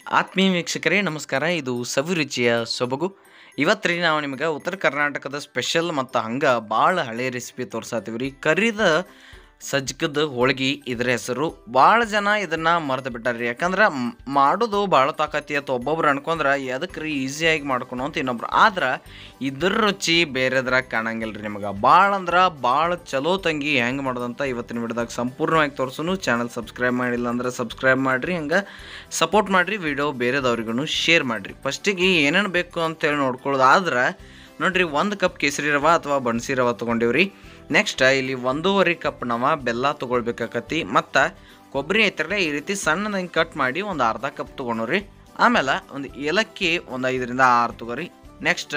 ಆತ್ಮೀಯ ವೀಕ್ಷಕರೇ ನಮಸ್ಕಾರ ಇದು ಸವಿರುಚಿಯ ಸೊಬಗು ಇವತ್ತು ರೀ ನಾವು ನಿಮಗೆ ಉತ್ತರ ಕರ್ನಾಟಕದ ಸ್ಪೆಷಲ್ ಮತ್ತು ಹಂಗೆ ಭಾಳ ಹಳೆ ರೆಸಿಪಿ ತೋರ್ಸಾತೀವಿ ರೀ ಕರಿದ ಸಜ್ಜಕದ ಹೋಳ್ಗೆ ಇದ್ರ ಹೆಸರು ಭಾಳ ಜನ ಇದನ್ನು ಮರೆತು ಬಿಟ್ಟಾರ ರೀ ಯಾಕಂದ್ರೆ ಮ್- ಮಾಡೋದು ಭಾಳ ತಾಕತಿ ಅಂತ ಒಬ್ಬೊಬ್ರು ಅನ್ಕೊಂಡ್ರೆ ಎದಕ್ಕೆ ರೀ ಈಸಿಯಾಗಿ ಮಾಡ್ಕೊಳೋ ಅಂತ ಇನ್ನೊಬ್ರು ಆದ್ರೆ ಇದ್ರ ರುಚಿ ಬೇರೆದ್ರಾಗ ಕಾಣಂಗಿಲ್ಲ ರೀ ನಿಮಗೆ ಭಾಳ ಅಂದ್ರೆ ಭಾಳ ಚಲೋ ತಂಗಿ ಹೆಂಗೆ ಮಾಡೋದಂತ ಇವತ್ತಿನ ವಿಡಿಯೋದಾಗ ಸಂಪೂರ್ಣವಾಗಿ ತೋರ್ಸುನು ಚಾನಲ್ ಸಬ್ಸ್ಕ್ರೈಬ್ ಮಾಡಿಲ್ಲ ಅಂದ್ರೆ ಸಬ್ಸ್ಕ್ರೈಬ್ ಮಾಡಿರಿ ಹಂಗೆ ಸಪೋರ್ಟ್ ಮಾಡಿರಿ ವಿಡಿಯೋ ಬೇರೆದವ್ರಿಗೂ ಶೇರ್ ಮಾಡಿರಿ ಫಸ್ಟಿಗೆ ಏನೇನು ಬೇಕು ಅಂತೇಳಿ ನೋಡ್ಕೊಳ್ಳೋದು ಆದ್ರೆ ನೋಡ್ರಿ ಒಂದು ಕಪ್ ಕೇಸರಿ ರವ ಅಥವಾ ಬಣ್ಸಿ ರವ ತೊಗೊಂಡಿವ್ರಿ ನೆಕ್ಸ್ಟ್ ಇಲ್ಲಿ ಒಂದೂವರೆ ಕಪ್ ನವ ಬೆಲ್ಲ ತೊಗೊಳ್ಬೇಕಾಕತಿ ಮತ್ತು ಕೊಬ್ಬರಿ ಐತ್ರಲ್ಲ ಈ ರೀತಿ ಸಣ್ಣದಂಗೆ ಕಟ್ ಮಾಡಿ ಒಂದು ಅರ್ಧ ಕಪ್ ತೊಗೊಂಡ್ರಿ ಆಮೇಲೆ ಒಂದು ಏಲಕ್ಕಿ ಒಂದು ಐದರಿಂದ ಆರು ತೊಗೊರಿ ನೆಕ್ಸ್ಟ್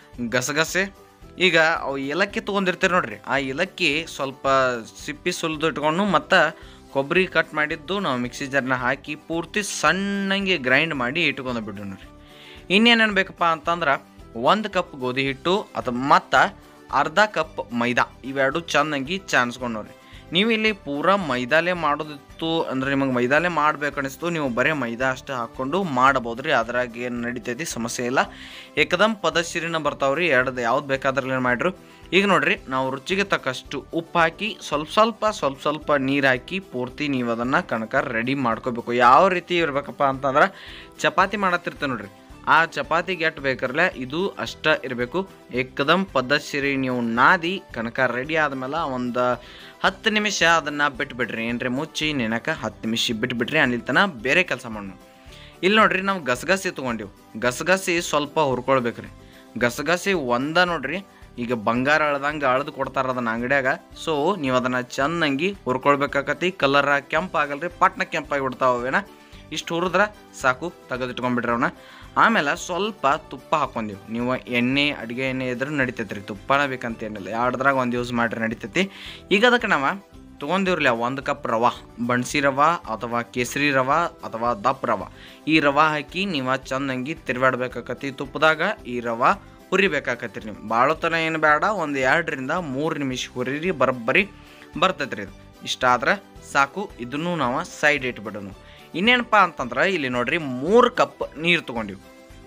ಗಸಗಸೆ ಈಗ ಅವು ಏಲಕ್ಕಿ ತೊಗೊಂಡಿರ್ತೀರಿ ನೋಡ್ರಿ ಆ ಏಲಕ್ಕಿ ಸ್ವಲ್ಪ ಸಿಪ್ಪಿ ಸುಲಿದು ಇಟ್ಕೊಂಡು ಮತ್ತು ಕೊಬ್ಬರಿ ಕಟ್ ಮಾಡಿದ್ದು ನಾವು ಮಿಕ್ಸಿ ಜಾರ್ನ ಹಾಕಿ ಪೂರ್ತಿ ಸಣ್ಣಂಗೆ ಗ್ರೈಂಡ್ ಮಾಡಿ ಇಟ್ಕೊಂಡು ಬಿಡೋಣ ರೀ ಇನ್ನೇನೇನು ಬೇಕಪ್ಪ ಅಂತಂದ್ರೆ ಒಂದು ಕಪ್ ಗೋಧಿ ಹಿಟ್ಟು ಅಥವಾ ಮತ್ತು ಅರ್ಧ ಕಪ್ ಮೈದಾ ಇವೆರಡು ಚೆನ್ನಾಗಿ ಚಾನ್ಸ್ಕೊಂಡವ್ರಿ ನೀವು ಇಲ್ಲಿ ಪೂರಾ ಮೈದಾಲೆ ಮಾಡೋದಿತ್ತು ಅಂದ್ರೆ ನಿಮಗೆ ಮೈದಾಲೆ ಮಾಡ್ಬೇಕು ಅನಿಸ್ತು ನೀವು ಬರೀ ಮೈದಾ ಅಷ್ಟೇ ಹಾಕ್ಕೊಂಡು ಮಾಡ್ಬೋದು ರೀ ಅದ್ರಾಗ ಏನು ನಡೀತೈತಿ ಸಮಸ್ಯೆ ಇಲ್ಲ ಏಕದಮ್ ಪದಶಿರಿನ ಬರ್ತಾವ್ರಿ ಎರಡು ಯಾವ್ದು ಬೇಕಾದ್ರಲ್ಲಿ ಮಾಡ್ರು ಈಗ ನೋಡ್ರಿ ನಾವು ರುಚಿಗೆ ತಕ್ಕಷ್ಟು ಉಪ್ಪು ಹಾಕಿ ಸ್ವಲ್ಪ ಸ್ವಲ್ಪ ಸ್ವಲ್ಪ ಸ್ವಲ್ಪ ನೀರು ಹಾಕಿ ಪೂರ್ತಿ ನೀವು ಅದನ್ನು ಕಣಕ ರೆಡಿ ಮಾಡ್ಕೋಬೇಕು ಯಾವ ರೀತಿ ಇರ್ಬೇಕಪ್ಪ ಅಂತಂದ್ರೆ ಚಪಾತಿ ಮಾಡತ್ತಿರ್ತೇವೆ ನೋಡ್ರಿ ಆ ಚಪಾತಿಗೆ ಎಟ್ಟು ಬೇಕಾರಲ್ಲ ಇದು ಅಷ್ಟ ಇರಬೇಕು ಏಕದಮ್ ಪದ್ಧತಿ ನೀವು ನಾದಿ ಕನಕ ರೆಡಿ ಆದ್ಮೇಲೆ ಒಂದು ಹತ್ತು ನಿಮಿಷ ಅದನ್ನು ಬಿಟ್ಬಿಡ್ರಿ ಏನ್ರಿ ಮುಚ್ಚಿ ನೆನಕ ಹತ್ತು ನಿಮಿಷ ಬಿಟ್ಬಿಡ್ರಿ ಅಲ್ಲಿ ತನ ಬೇರೆ ಕೆಲಸ ಮಾಡೋಣ ಇಲ್ಲಿ ನೋಡ್ರಿ ನಾವು ಗಸಗಸಿ ತೊಗೊಂಡಿವು ಗಸಗಸಿ ಸ್ವಲ್ಪ ಹುರ್ಕೊಳ್ಬೇಕ್ರಿ ಗಸಗಸಿ ಒಂದ ನೋಡ್ರಿ ಈಗ ಬಂಗಾರ ಅಳ್ದಂಗೆ ಅಳ್ದು ಕೊಡ್ತಾರ ಅದನ್ನ ಅಂಗಡ್ಯಾಗ ಸೊ ನೀವು ಅದನ್ನು ಚೆನ್ನಾಗಿ ಹುರ್ಕೊಳ್ಬೇಕಾಕತಿ ಕಲರ್ ಕೆಂಪು ಆಗಲ್ರಿ ಪಟ್ನ ಕೆಂಪಾಗಿ ಬಿಡ್ತಾವೇನ ಇಷ್ಟು ಹುರಿದ್ರೆ ಸಾಕು ತೆಗೆದಿಟ್ಕೊಂಡ್ಬಿಡ್ರಿ ಅವನ್ನ ಆಮೇಲೆ ಸ್ವಲ್ಪ ತುಪ್ಪ ಹಾಕೊಂಡೀವಿ ನೀವು ಎಣ್ಣೆ ಅಡುಗೆ ಎಣ್ಣೆ ಇದ್ರೆ ನಡಿತೈತೆ ರೀ ತುಪ್ಪನ ಬೇಕಂತ ಏನಿಲ್ಲ ಎರಡ್ರಾಗ ಒಂದು ಯೂಸ್ ಮಾಡ್ರಿ ನಡಿತೈತಿ ಈಗ ಅದಕ್ಕೆ ನಾವು ತೊಗೊಂಡಿವ್ರಲ್ಲ ಒಂದು ಕಪ್ ರವ ಬಣ್ಸಿ ರವ ಅಥವಾ ಕೇಸರಿ ರವ ಅಥವಾ ದಪ್ಪ ರವ ಈ ರವ ಹಾಕಿ ನೀವು ಚೆನ್ನಾಗಿ ತಿರ್ವಾಡ್ಬೇಕಾಕತಿ ತುಪ್ಪದಾಗ ಈ ರವ ಹುರಿಬೇಕಾಕತ್ರಿ ನೀವು ಭಾಳ ತನ ಏನು ಬೇಡ ಒಂದು ಎರಡರಿಂದ ಮೂರು ನಿಮಿಷ ಹುರಿರಿ ಬರೋಬ್ಬರಿ ಬರ್ತೈತೆ ರೀ ಇದು ಇಷ್ಟಾದ್ರೆ ಸಾಕು ಇದನ್ನು ನಾವು ಸೈಡ್ ಇಟ್ಬಿಡೋಣ ಇನ್ನೇನಪ್ಪ ಅಂತಂದ್ರೆ ಇಲ್ಲಿ ನೋಡ್ರಿ ಮೂರು ಕಪ್ ನೀರು ತೊಗೊಂಡಿವಿ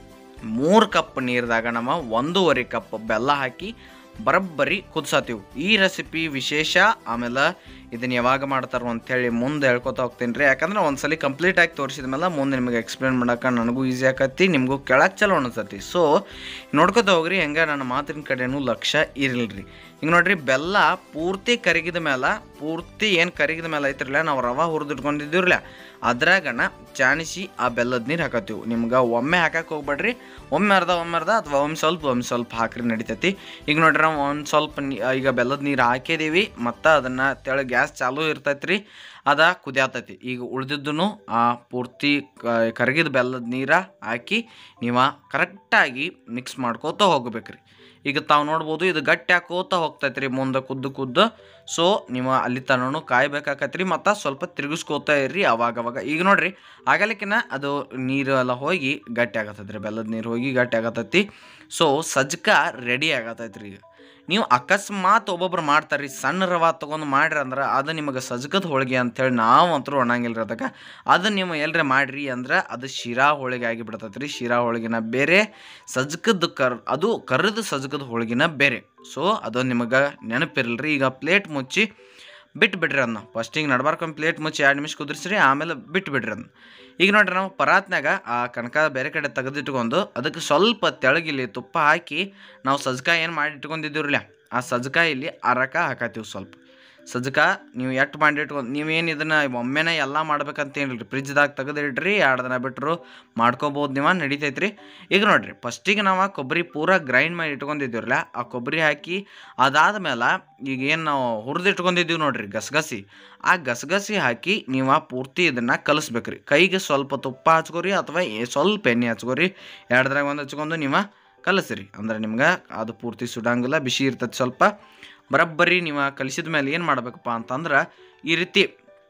ಮೂರು ಕಪ್ ನೀರ್ದಾಗ ನಮ್ಮ ಒಂದೂವರೆ ಕಪ್ ಬೆಲ್ಲ ಹಾಕಿ ಬರೋಬ್ಬರಿ ಕುದಿಸತ್ತೀವಿ ಈ ರೆಸಿಪಿ ವಿಶೇಷ ಆಮೇಲೆ ಇದನ್ನು ಯಾವಾಗ ಮಾಡ್ತಾರೋ ಅಂತೇಳಿ ಮುಂದೆ ಹೇಳ್ಕೊತಾ ಹೋಗ್ತೀನಿ ರೀ ಯಾಕಂದ್ರೆ ಒಂದ್ಸಲಿ ಕಂಪ್ಲೀಟ್ ಆಗಿ ತೋರಿಸಿದ ಮೇಲೆ ಮುಂದೆ ನಿಮಗೆ ಎಕ್ಸ್ಪ್ಲೇನ್ ಮಾಡೋಕೆ ನನಗೂ ಈಸಿ ಆಕತಿ ನಿಮಗೂ ಕೆಳಕ್ಕೆ ಚಲೋ ಅನಿಸತಿ ಸೊ ನೋಡ್ಕೊತಾ ಹೋಗ್ರಿ ಹೆಂಗೆ ನನ್ನ ಮಾತಿನ ಕಡೆನೂ ಲಕ್ಷ್ಯ ಇರಲ್ರಿ ಈಗ ನೋಡ್ರಿ ಬೆಲ್ಲ ಪೂರ್ತಿ ಕರಗಿದ ಮೇಲೆ ಪೂರ್ತಿ ಏನು ಕರಗಿದ ಮೇಲೆ ಐತ್ರಲ್ಲ ನಾವು ರವೆ ಹುರಿದಿಟ್ಕೊಂಡಿದ್ದೀವ್ರಲ್ಲ ಅದ್ರಾಗನ ಚಾಣಿಸಿ ಆ ಬೆಲ್ಲದ ನೀರು ಹಾಕತ್ತೀವಿ ನಿಮ್ಗೆ ಒಮ್ಮೆ ಹಾಕಕ್ಕೆ ಹೋಗ್ಬೇಡ್ರಿ ಒಮ್ಮೆ ಅರ್ಧ ಒಮ್ಮೆ ಅರ್ಧ ಅಥವಾ ಒಮ್ಮೆ ಸ್ವಲ್ಪ ಒಮ್ಮೆ ಸ್ವಲ್ಪ ಹಾಕ್ರಿ ನಡಿತೈತಿ ಈಗ ನೋಡ್ರಿ ನಾವು ಒಂದು ಸ್ವಲ್ಪ ನೀ- ಈಗ ಬೆಲ್ಲದ ನೀರು ಹಾಕಿದೀವಿ ಮತ್ತು ಅದನ್ನು ತೆಳಗೆ ಗ್ಯಾಸ್ ಚಾಲೂ ಇರ್ತೈತಿ ರೀ ಅದ ಕುದಿಯಾತೈತಿ ಈಗ ಉಳ್ದಿದ್ದನ್ನು ಆ ಪೂರ್ತಿ ಕ- ಕರಗಿದ ಬೆಲ್ಲದ ನೀರ ಹಾಕಿ ನೀವು ಕರೆಕ್ಟಾಗಿ ಮಿಕ್ಸ್ ಮಾಡ್ಕೋತ ಹೋಗ್ಬೇಕ್ರಿ ಈಗ ತಾವು ನೋಡ್ಬೋದು ಇದು ಗಟ್ಟಿ ಹಾಕೋತ ಹೋಗ್ತೈತೆ ರೀ ಮುಂದೆ ಕುದ್ದು ಕುದ್ದು ಸೊ ನೀವು ಅಲ್ಲಿ ತನೂ ಕಾಯ್ಬೇಕಾಕತ್ರಿ ಮತ್ತು ಸ್ವಲ್ಪ ತಿರುಗಿಸ್ಕೋತಾ ಇರ್ರಿ ಅವಾಗ ಅವಾಗ ಈಗ ನೋಡ್ರಿ ಆಗಲಿಕ್ಕಿನ ಅದು ನೀರು ಎಲ್ಲ ಹೋಗಿ ಗಟ್ಟಿ ಆಗತ್ತೈತೆ ರೀ ಬೆಲ್ಲದ ನೀರು ಹೋಗಿ ಗಟ್ಟಿ ಆಗತ್ತೈತಿ ಸೊ ಸಜ್ಕ ರೆಡಿ ಆಗತ್ತೈತೆ ರೀ ಈಗ ನೀವು ಅಕಸ್ಮಾತ್ ಒಬ್ಬೊಬ್ರು ಮಾಡ್ತಾರೆ ರೀ ಸಣ್ಣ ರವ ತೊಗೊಂಡು ಮಾಡ್ರಿ ಅಂದ್ರೆ ಅದು ನಿಮಗೆ ಸಜ್ಕದ ಹೋಳಿಗೆ ಅಂಥೇಳಿ ನಾವು ಅಂತರೂ ಒಣಂಗಿಲ್ಲ ರೀ ಅದಕ್ಕೆ ಅದು ನೀವು ಎಲ್ಲರೇ ಮಾಡ್ರಿ ಅಂದ್ರೆ ಅದು ಶಿರಾ ಹೋಳಿಗೆ ಆಗಿಬಿಡ್ತೈತೆ ರೀ ಶಿರಾ ಹೋಳಿಗೆನ ಬೇರೆ ಸಜ್ಕದ ಕರ್ ಅದು ಕರ್ರದ ಸಜ್ಕದ ಹೋಳಿಗೆನ ಬೇರೆ ಸೊ ಅದು ನಿಮಗೆ ನೆನಪಿರಲ್ರಿ ಈಗ ಪ್ಲೇಟ್ ಮುಚ್ಚಿ ಬಿಟ್ಟು ಬಿಡ್ರಿ ಅದನ್ನ ಫಸ್ಟಿಗೆ ನಡ್ಬಾರ್ಕೊಂಡು ಪ್ಲೇಟ್ ಮುಚ್ಚಿ ಎರಡು ನಿಮಿಷ ಕುದಿಸ್ರಿ ಆಮೇಲೆ ಬಿಟ್ಟು ಬಿಡ್ರಿ ಅದನ್ನ ಈಗ ನೋಡ್ರಿ ನಾವು ಪರಾತ್ನಾಗ ಆ ಕನಕ ಬೇರೆ ಕಡೆ ತೆಗೆದಿಟ್ಕೊಂಡು ಅದಕ್ಕೆ ಸ್ವಲ್ಪ ತೆಳಗಿಲಿ ತುಪ್ಪ ಹಾಕಿ ನಾವು ಸಜ್ಕ ಏನು ಮಾಡಿ ಇಟ್ಕೊಂಡಿದ್ದೀವ್ರಲ್ಲ ಆ ಸಜ್ಕ ಇಲ್ಲಿ ಅರಕ ಹಾಕತ್ತೀವಿ ಸ್ವಲ್ಪ ಸಜ್ಕ ನೀವು ಎಟ್ಟು ಮಾಡಿ ಇಟ್ಕೊಂಡು ನೀವೇನು ಇದನ್ನು ಒಮ್ಮೆನೇ ಎಲ್ಲ ಮಾಡ್ಬೇಕಂತ ಏನಿಲ್ಲ ಫ್ರಿಜ್ದಾಗ ತೆಗೆದಿಡ್ರಿ ಎರಡು ದಿನ ಬಿಟ್ಟರು ಮಾಡ್ಕೋಬೋದು ನೀವು ನಡಿತೈತ್ರಿ ಈಗ ನೋಡ್ರಿ ಫಸ್ಟಿಗೆ ನಾವು ಕೊಬ್ಬರಿ ಪೂರ ಗ್ರೈಂಡ್ ಮಾಡಿ ಇಟ್ಕೊಂಡಿದ್ದೀವ್ರಲ್ಲ ಆ ಕೊಬ್ಬರಿ ಹಾಕಿ ಅದಾದ್ಮೇಲೆ ಈಗ ಏನು ನಾವು ಹುರಿದಿಟ್ಕೊಂಡಿದ್ದೀವಿ ನೋಡ್ರಿ ಗಸಗಸಿ ಆ ಗಸಗಸಿ ಹಾಕಿ ನೀವು ಪೂರ್ತಿ ಇದನ್ನು ಕಲಿಸ್ಬೇಕ್ರಿ ಕೈಗೆ ಸ್ವಲ್ಪ ತುಪ್ಪ ಹಚ್ಕೋರಿ ಅಥವಾ ಏ- ಸ್ವಲ್ಪ ಎಣ್ಣೆ ಹಚ್ಕೋರಿ ಎರಡರಾಗ ಒಂದು ಹಚ್ಕೊಂಡು ನೀವು ಕಲಸ್ರಿ ಅಂದ್ರೆ ನಿಮ್ಗೆ ಅದು ಪೂರ್ತಿ ಸುಡಂಗಿಲ್ಲ ಬಿಸಿ ಇರ್ತದೆ ಸ್ವಲ್ಪ ಬರೋಬ್ಬರಿ ನೀವು ಕಲಿಸಿದ ಮೇಲೆ ಏನು ಮಾಡ್ಬೇಕಪ್ಪ ಅಂತಂದ್ರೆ ಈ ರೀತಿ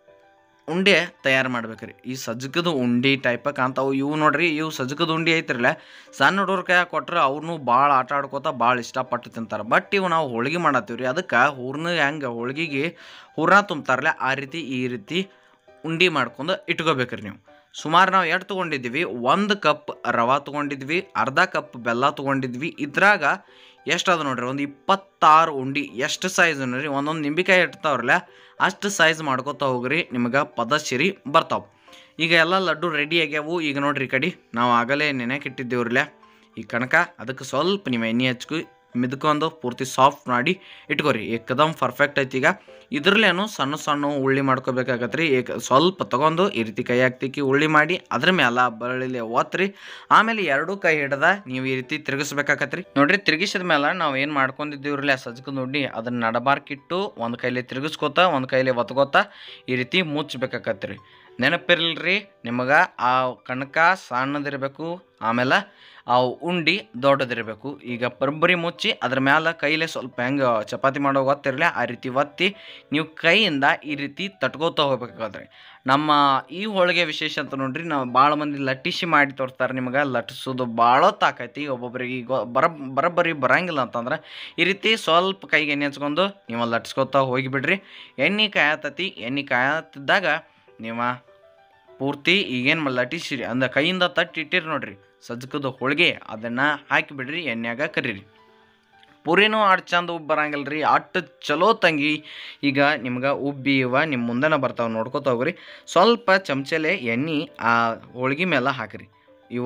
ಉಂಡೆ ತಯಾರು ಮಾಡ್ಬೇಕ್ರಿ ಈ ಸಜ್ಜಕದ ಉಂಡೆ ಟೈಪ ಕಾಣ್ತಾವು ಇವು ನೋಡ್ರಿ ಇವು ಸಜ್ಜಕದ ಉಂಡೆ ಐತ್ರಲ್ಲ ಸಣ್ಣ ಹುಡುಗ್ರ ಕೈ ಕೊಟ್ರೆ ಅವ್ರನ್ನೂ ಭಾಳ ಆಟ ಆಡ್ಕೋತ ಭಾಳ ಇಷ್ಟಪಟ್ಟು ತಿಂತಾರೆ ಬಟ್ ಇವು ನಾವು ಹೋಳ್ಗೆ ಮಾಡತ್ತೀವಿ ರೀ ಅದಕ್ಕೆ ಹೂರ್ನ ಹೆಂಗೆ ಹೋಳ್ಗೆಗೆ ಹೂರ್ನ ತುಂಬ್ತಾರಲ್ಲ ಆ ರೀತಿ ಈ ರೀತಿ ಉಂಡೆ ಮಾಡ್ಕೊಂಡು ಇಟ್ಕೋಬೇಕ್ರಿ ನೀವು ಸುಮಾರು ನಾವು ಎಷ್ಟು ತೊಗೊಂಡಿದ್ವಿ ಒಂದು ಕಪ್ ರವೆ ತೊಗೊಂಡಿದ್ವಿ ಅರ್ಧ ಕಪ್ ಬೆಲ್ಲ ತೊಗೊಂಡಿದ್ವಿ ಇದ್ರಾಗ ಎಷ್ಟು ಅದ ನೋಡ್ರಿ ಒಂದು ಇಪ್ಪತ್ತಾರು ಉಂಡಿ ಎಷ್ಟು ಸೈಜ್ ನೋಡ್ರಿ ಒಂದೊಂದು ನಿಂಬಿಕಾಯಿ ಇರ್ತಾವ್ರಲ್ಲ ಅಷ್ಟು ಸೈಜ್ ಮಾಡ್ಕೊತಾ ಹೋಗ್ರಿ ನಿಮಗೆ ಪದಶಿರಿ ಬರ್ತಾವೆ ಈಗ ಎಲ್ಲ ಲಡ್ಡು ರೆಡಿ ಆಗ್ಯಾವು ಈಗ ನೋಡ್ರಿ ಈ ಕಡೆ ನಾವು ಆಗಲೇ ನೆನೆಗೆ ಇಟ್ಟಿದ್ದೇವ್ರಲ್ಲ ಈ ಕಣಕ ಅದಕ್ಕೆ ಸ್ವಲ್ಪ ನೀವು ಎಣ್ಣೆ ಹಚ್ಕೊ ಮಿದ್ಕೊಂಡು ಪೂರ್ತಿ ಸಾಫ್ಟ್ ಮಾಡಿ ಇಟ್ಕೋರಿ ಏಕದಮ್ ಪರ್ಫೆಕ್ಟ್ ಐತಿ ಈಗ ಇದ್ರಲ್ಲೇನು ಸಣ್ಣ ಸಣ್ಣ ಉಳ್ಳಿ ಮಾಡ್ಕೋಬೇಕಾಗತ್ತೆ ರೀ ಏಕ ಸ್ವಲ್ಪ ತಗೊಂಡು ಈ ರೀತಿ ಕೈ ಹಾಕ್ತಿಕ್ಕಿ ಉಳ್ಳಿ ಮಾಡಿ ಅದ್ರ ಮೇಲೆ ಬಳ್ಳಿಲಿ ಒತ್ರಿ ಆಮೇಲೆ ಎರಡೂ ಕೈ ಹಿಡ್ದ ನೀವು ಈ ರೀತಿ ತಿರುಗಿಸ್ಬೇಕಾಗತ್ತೆ ರೀ ನೋಡ್ರಿ ತಿರುಗಿಸಿದ ಮೇಲೆ ನಾವು ಏನು ಮಾಡ್ಕೊಂಡಿದ್ದೀವ್ರಲ್ಲ ಸಜ್ಕ ನೋಡಿ ಅದನ್ನ ನಡಬಾರ್ಕಿಟ್ಟು ಒಂದು ಕೈಲಿ ತಿರುಗಿಸ್ಕೋತ ಒಂದು ಕೈಲಿ ಒತ್ಕೋತ ಈ ರೀತಿ ಮುಚ್ಚಬೇಕಾಗತ್ತೆ ರೀ ನೆನಪಿರ್ಲ್ರಿ ನಿಮಗೆ ಆ ಕಣಕ ಸಣ್ಣದಿರಬೇಕು ಆಮೇಲೆ ಆ ಉಂಡಿ ದೊಡ್ಡದಿರಬೇಕು ಈಗ ಬರೋಬ್ಬರಿ ಮುಚ್ಚಿ ಅದ್ರ ಮ್ಯಾಲೆ ಕೈಲೇ ಸ್ವಲ್ಪ ಹೆಂಗೆ ಚಪಾತಿ ಮಾಡೋ ಒತ್ತಿರಲಿ ಆ ರೀತಿ ಒತ್ತಿ ನೀವು ಕೈಯಿಂದ ಈ ರೀತಿ ತಟ್ಕೋತಾ ಹೋಗ್ಬೇಕಾದ್ರೆ ನಮ್ಮ ಈ ಹೋಳಿಗೆ ವಿಶೇಷ ಅಂತ ನೋಡ್ರಿ ನಾವು ಭಾಳ ಮಂದಿ ಲಟ್ಟಿಸಿ ಮಾಡಿ ತೋರಿಸ್ತಾರೆ ನಿಮಗೆ ಲಟ್ಟಿಸೋದು ಭಾಳ ತಾಕೈತಿ ಒಬ್ಬೊಬ್ಬರಿಗೆ ಈಗ ಬರ ಬರೋಬ್ಬರಿ ಬರಂಗಿಲ್ಲ ಅಂತಂದ್ರೆ ಈ ರೀತಿ ಸ್ವಲ್ಪ ಕೈಗೆ ಎಣ್ಣೆ ಹಚ್ಕೊಂಡು ನೀವು ಲಟ್ಸ್ಕೊತಾ ಹೋಗಿಬಿಡ್ರಿ ಎಣ್ಣೆ ಕಾಯತತಿ ಎಣ್ಣೆ ಕಾಯತ್ತಿದ್ದಾಗ ನೀವು ಪೂರ್ತಿ ಈಗೇನು ಲಟ್ಟಿಸಿರಿ ಅಂದ್ರೆ ಕೈಯಿಂದ ತಟ್ಟಿ ಇಟ್ಟಿರಿ ನೋಡ್ರಿ ಸಜ್ಕದ ಹೋಳಿಗೆ ಅದನ್ನು ಹಾಕಿಬಿಡ್ರಿ ಎಣ್ಣೆಯಾಗ ಕರೀರಿ ಪುರಿನೂ ಅಷ್ಟು ಚಂದ ಉಬ್ಬಿ ಬರಂಗಿಲ್ಲ ರೀ ಅಟ್ಟು ಚಲೋ ತಂಗಿ ಈಗ ನಿಮ್ಗೆ ಉಬ್ಬಿ ಇವ ನಿಮ್ಮ ಮುಂದೆನ ಬರ್ತಾವೆ ನೋಡ್ಕೊತ ಹೋಗ್ರಿ ಸ್ವಲ್ಪ ಚಮಚಲೆ ಎಣ್ಣೆ ಆ ಹೋಳ್ಗೆ ಮೇಲೆ ಹಾಕಿರಿ ಇವ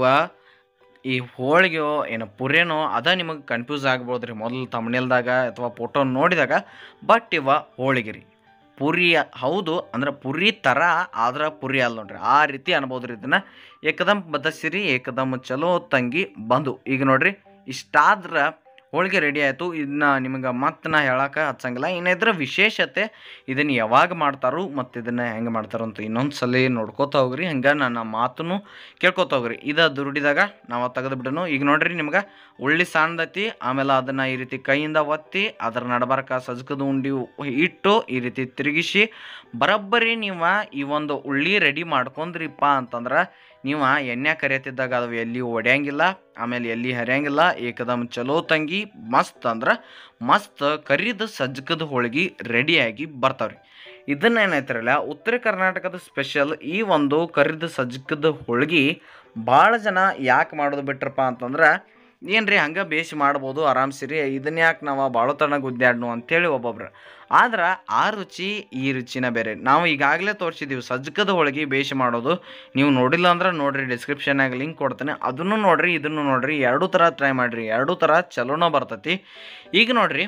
ಈ ಹೋಳಿಗೆಯೋ ಏನೋ ಪುರೇನೋ ಅದ ನಿಮಗೆ ಕನ್ಫ್ಯೂಸ್ ಆಗ್ಬೋದು ರೀ ಮೊದಲು ತಮ್ಮನೇಲ್ದಾಗ ಅಥವಾ ಫೋಟೋ ನೋಡಿದಾಗ ಬಟ್ ಇವ ಹೋಳಿಗೆ ರೀ ಪುರಿ ಹೌದು ಅಂದ್ರೆ ಪುರಿ ಥರ ಆದ್ರೆ ಪುರಿ ಅಲ್ಲ ನೋಡ್ರಿ ಆ ರೀತಿ ಅನ್ಬೋದು ರೀ ಇದನ್ನು ಏಕದಮ್ ಬದಸಿರಿ ಏಕದಮ್ ಚಲೋ ತಂಗಿ ಬಂದು ಈಗ ನೋಡ್ರಿ ಇಷ್ಟಾದ್ರೆ ಹೋಳಿಗೆ ರೆಡಿ ಆಯಿತು ಇದನ್ನ ನಿಮಗೆ ಮತ್ತೆ ನಾ ಹೇಳಕ್ಕೆ ಹಚ್ಚಂಗಿಲ್ಲ ಇನ್ನು ಇದ್ರ ವಿಶೇಷತೆ ಇದನ್ನು ಯಾವಾಗ ಮಾಡ್ತಾರೋ ಮತ್ತು ಇದನ್ನು ಹೆಂಗೆ ಮಾಡ್ತಾರೋ ಅಂತ ಇನ್ನೊಂದು ಸಲ ನೋಡ್ಕೋತ ಹೋಗ್ರಿ ಹಂಗೆ ನನ್ನ ಮಾತನ್ನು ಕೇಳ್ಕೊತ ಹೋಗ್ರಿ ಇದು ದುರುಡಿದಾಗ ನಾವು ತೆಗೆದು ಬಿಡೋನು ಈಗ ನೋಡ್ರಿ ನಿಮ್ಗೆ ಉಳ್ಳಿ ಸಣ್ಣದೈತಿ ಆಮೇಲೆ ಅದನ್ನು ಈ ರೀತಿ ಕೈಯಿಂದ ಒತ್ತಿ ಅದರ ನಡಬರ್ಕ ಸಜ್ಕದ ಉಂಡಿ ಇಟ್ಟು ಈ ರೀತಿ ತಿರುಗಿಸಿ ಬರೋಬ್ಬರಿ ನೀವು ಈ ಒಂದು ಉಳ್ಳಿ ರೆಡಿ ಮಾಡ್ಕೊಂಡ್ರಿಪ್ಪ ಅಂತಂದ್ರೆ ನೀವು ಎಣ್ಣೆ ಕರಿಯತ್ತಿದ್ದಾಗ ಅದು ಎಲ್ಲಿ ಒಡ್ಯಾಂಗಿಲ್ಲ ಆಮೇಲೆ ಎಲ್ಲಿ ಹರಿಯಂಗಿಲ್ಲ ಏಕದಮ್ ಚಲೋ ತಂಗಿ ಮಸ್ತ್ ಅಂದ್ರೆ ಮಸ್ತ್ ಕರಿದ ಸಜ್ಜಕದ ಹೋಳಿಗೆ ರೆಡಿಯಾಗಿ ಬರ್ತಾವ್ರಿ ಇದನ್ನ ಏನೈತಿರಲ್ಲ ಉತ್ತರ ಕರ್ನಾಟಕದ ಸ್ಪೆಷಲ್ ಈ ಒಂದು ಕರಿದ ಸಜ್ಜಕದ ಹೋಳಿಗೆ ಭಾಳ ಜನ ಯಾಕೆ ಮಾಡೋದು ಬಿಟ್ರಪ್ಪ ಅಂತಂದ್ರೆ ಏನ್ರಿ ಹಂಗೆ ಬೇಸಿ ಮಾಡ್ಬೋದು ಆರಾಮ್ಸಿರಿ ಇದನ್ನ ಯಾಕೆ ನಾವು ಭಾಳ ತನಕ ಗುದ್ದಾಡ್ನು ಅಂತೇಳಿ ಒಬ್ಬೊಬ್ರು ಆದ್ರೆ ಆ ರುಚಿ ಈ ರುಚಿನ ಬೇರೆ ನಾವು ಈಗಾಗಲೇ ತೋರಿಸಿದ್ದೀವಿ ಸಜ್ಜಕದ ಹೋಳಿಗೆ ಬೇಸಿ ಮಾಡೋದು ನೀವು ನೋಡಿಲ್ಲ ಅಂದ್ರೆ ನೋಡ್ರಿ ಡಿಸ್ಕ್ರಿಪ್ಷನ್ನಾಗ ಲಿಂಕ್ ಕೊಡ್ತೇನೆ ಅದನ್ನು ನೋಡ್ರಿ ಇದನ್ನು ನೋಡ್ರಿ ಎರಡೂ ಥರ ಟ್ರೈ ಮಾಡಿರಿ ಎರಡೂ ಥರ ಚಲೋನೋ ಬರ್ತೈತಿ ಈಗ ನೋಡ್ರಿ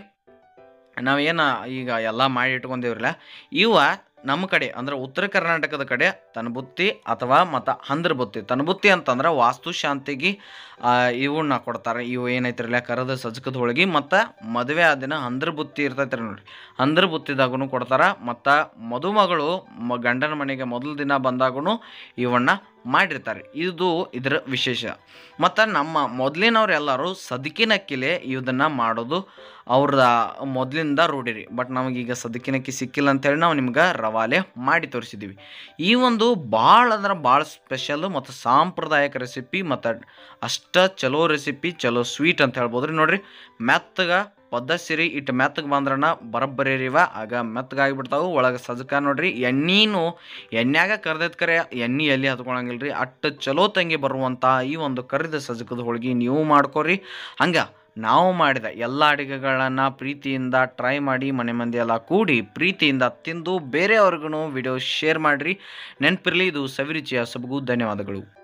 ನಾವೇನು ಈಗ ಎಲ್ಲ ಮಾಡಿ ಇಟ್ಕೊಂಡೇವ್ರಲ್ಲ ಇವ ನಮ್ಮ ಕಡೆ ಅಂದ್ರೆ ಉತ್ತರ ಕರ್ನಾಟಕದ ಕಡೆ ತನಬುತ್ತಿ ಅಥವಾ ಮತ್ತು ಹಂದ್ರ ಬುತ್ತಿ ತನಬುತ್ತಿ ಅಂತಂದ್ರೆ ವಾಸ್ತು ಶಾಂತಿಗೆ ಆ, ಇವನ್ನ ಕೊಡ್ತಾರೆ ಇವು ಏನೈತ್ರಲ್ಲ ಕರದ ಸಜ್ಕದ ಹೋಳಿಗೆ ಮತ್ತು ಮದುವೆ ಆದ ದಿನ ಹಂದ್ರ ಬುತ್ತಿ ಇರ್ತೈತ್ರಿ ನೋಡ್ರಿ ಹಂದ್ರ ಬುತ್ತಿದಾಗೂ ಕೊಡ್ತಾರೆ ಮತ್ತು ಮದುಮಗಳು ಮ ಗಂಡನ ಮನೆಗೆ ಮೊದಲ ದಿನ ಬಂದಾಗೂ ಇವನ್ನ ಮಾಡಿರ್ತಾರೆ ಇದು ಇದರ ವಿಶೇಷ ಮತ್ತು ನಮ್ಮ ಮೊದಲಿನವ್ರು ಎಲ್ಲರೂ ಸದಕಿನಕ್ಕಿಲೆ ಇದನ್ನು ಮಾಡೋದು ಅವ್ರ ಮೊದಲಿಂದ ರೂಢಿರಿ ಬಟ್ ನಮಗೀಗ ಸದಕಿನಕ್ಕಿ ಸಿಕ್ಕಿಲ್ಲ ಅಂತೇಳಿ ನಾವು ನಿಮ್ಗೆ ರವಾಲೆ ಮಾಡಿ ತೋರಿಸಿದ್ದೀವಿ ಈ ಒಂದು ಭಾಳ ಅಂದ್ರೆ ಭಾಳ ಸ್ಪೆಷಲ್ ಮತ್ತು ಸಾಂಪ್ರದಾಯಿಕ ರೆಸಿಪಿ ಮತ್ತು ಅಷ್ಟ ಚಲೋ ರೆಸಿಪಿ ಚಲೋ ಸ್ವೀಟ್ ಅಂತ ಹೇಳ್ಬೋದು ರೀ ನೋಡ್ರಿ ಮೆತ್ತಗ ಪದ್ದಸಿರಿ ಇಟ್ಟು ಮೆತ್ತಗೆ ಬಂದ್ರನ ಬರಬ್ಬರಿ ರೀವ ಆಗ ಮೆತ್ತಗಾಗಿಬಿಡ್ತಾವು ಒಳಗೆ ಸಜ್ಕ ನೋಡ್ರಿ ಎಣ್ಣೀನು ಎಣ್ಣೆಯಾಗ ಕರ್ದೈತ್ ಕರೆ ಎಣ್ಣೆ ಎಲ್ಲಿ ಹತ್ಕೊಳಂಗಿಲ್ಲ ರೀ ಅಟ್ಟು ಚಲೋ ತಂಗಿ ಬರುವಂಥ ಈ ಒಂದು ಕರಿದ ಸಜ್ಕದ ಹೋಳಿಗೆ ನೀವು ಮಾಡ್ಕೊರಿ ಹಂಗೆ ನಾವು ಮಾಡಿದ ಎಲ್ಲ ಅಡುಗೆಗಳನ್ನು ಪ್ರೀತಿಯಿಂದ ಟ್ರೈ ಮಾಡಿ ಮನೆ ಮಂದಿ ಎಲ್ಲ ಕೂಡಿ ಪ್ರೀತಿಯಿಂದ ತಿಂದು ಬೇರೆಯವ್ರಿಗೂ ವಿಡಿಯೋ ಶೇರ್ ಮಾಡಿರಿ ನೆನಪಿರಲಿ ಇದು ಸವಿರುಚಿಯ ಸಬಗೂ ಧನ್ಯವಾದಗಳು